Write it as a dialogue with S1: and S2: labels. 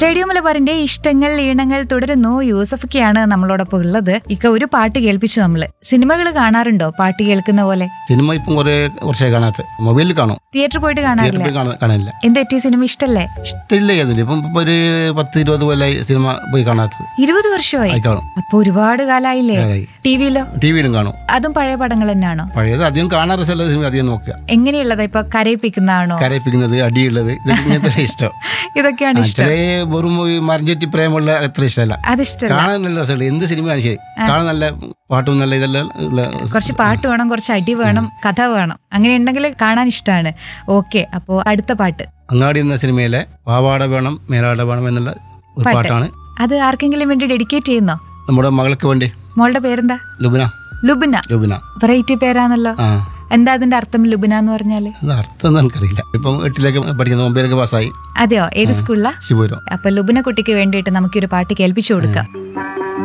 S1: Radio മലബാറിന്റെ ഇഷ്ടങ്ങൾ ഈണങ്ങൾ തുടരുന്നു യൂസഫൊക്കെയാണ് നമ്മളോടൊപ്പം ഉള്ളത് ഇക്ക ഒരു പാട്ട് കേൾപ്പിച്ചു നമ്മള് സിനിമകൾ കാണാറുണ്ടോ പാട്ട് കേൾക്കുന്ന പോലെ
S2: സിനിമ ഇപ്പം കുറെ വർഷമായി കാണാത്ത മൊബൈലിൽ കാണും
S1: തിയേറ്ററിൽ പോയിട്ട്
S2: തിയേറ്ററിൽ
S1: കാണാറില്ല
S2: പോയി കാണാ- കാണില്ല
S1: എന്ത് പറ്റിയ സിനിമ ഇഷ്ടല്ലേ
S2: ഇഷ്ടമില്ല അതിന് ഇപ്പം ഇപ്പൊ ഒരു പത്ത് ഇരുപത് കൊല്ലമായി സിനിമ പോയി കാണാത്തത്
S1: ഇരുപത് വർഷമായി
S2: ആയി കാണും
S1: അപ്പൊ ഒരുപാട് കാലായില്ലേ
S2: ആയി.
S1: ടി വിയിലോ
S2: ടി വിയിലും കാണും
S1: അതും പഴയ പടങ്ങൾ തന്നെയാണോ
S2: പഴയത് അധികം കാണാൻ രസമുള്ള സിനിമ അധികം നോക്കുക
S1: എങ്ങനെയുള്ളതാ ഇപ്പൊ കരയിപ്പിക്കുന്നതാണോ
S2: കരയിപ്പിക്കുന്നത് അടിയുള്ളത് ഇതൊക്കെ ഇങ്ങനത്തെ ഇഷ്ടം
S1: ഇതൊക്കെയാണ്
S2: ആ,
S1: ഇഷ്ടം
S2: ചില വെറും ഈ മറിഞ്ചെറ്റി പ്രേമുള്ള അത്ര ഇഷ്ടമല്ല
S1: അതിഷ്ടല്ല
S2: കാണാൻ നല്ല രസമുള്ള എന്ത് സിനിമയാണ് ശരി കാണാൻ നല്ല പാട്ടും നല്ല ഇതെല്ലാം ഉള്ള
S1: കുറച്ച് പാട്ട് വേണം കുറച്ച് അടി വേണം കഥ വേണം അങ്ങനെ ഉണ്ടെങ്കിൽ കാണാൻ ഇഷ്ടമാണ് ഓക്കെ അപ്പോ അടുത്ത പാട്ട്
S2: അങ്ങാടി എന്ന സിനിമയിലെ പാവാട വേണം മേലാട വേണം എന്നുള്ള ഒരു
S1: പാട്ട്.
S2: പാട്ടാണ്
S1: അത് ആർക്കെങ്കിലും വേണ്ടി ഡെഡിക്കേറ്റ് ചെയ്യുന്നോ
S2: നമ്മുടെ മകൾക്ക് വേണ്ടി
S1: മോളുടെ പേരെന്താ
S2: ലുബിന
S1: ലുബിന
S2: ലുബിന
S1: വെറൈറ്റി പേരാണല്ലോ
S2: ആ
S1: എന്താ അതിന്റെ അർത്ഥം ലുബിന എന്ന് പറഞ്ഞാല്
S2: അത് അർത്ഥം ഒന്നും എനിക്കറിയില്ല ഇപ്പം എട്ടിലേക്ക് പഠിക്കുന്ന ഒമ്പതിലേക്ക് പാസ്സായി
S1: അതെയോ ഏത് സ്കൂളിലാ
S2: ശിവപുരം
S1: അപ്പൊ ലുബിന കുട്ടിക്ക് വേണ്ടിയിട്ട് നമുക്കൊരു പാട്ട് കേൾപ്പിച്ചു കൊടുക്കാം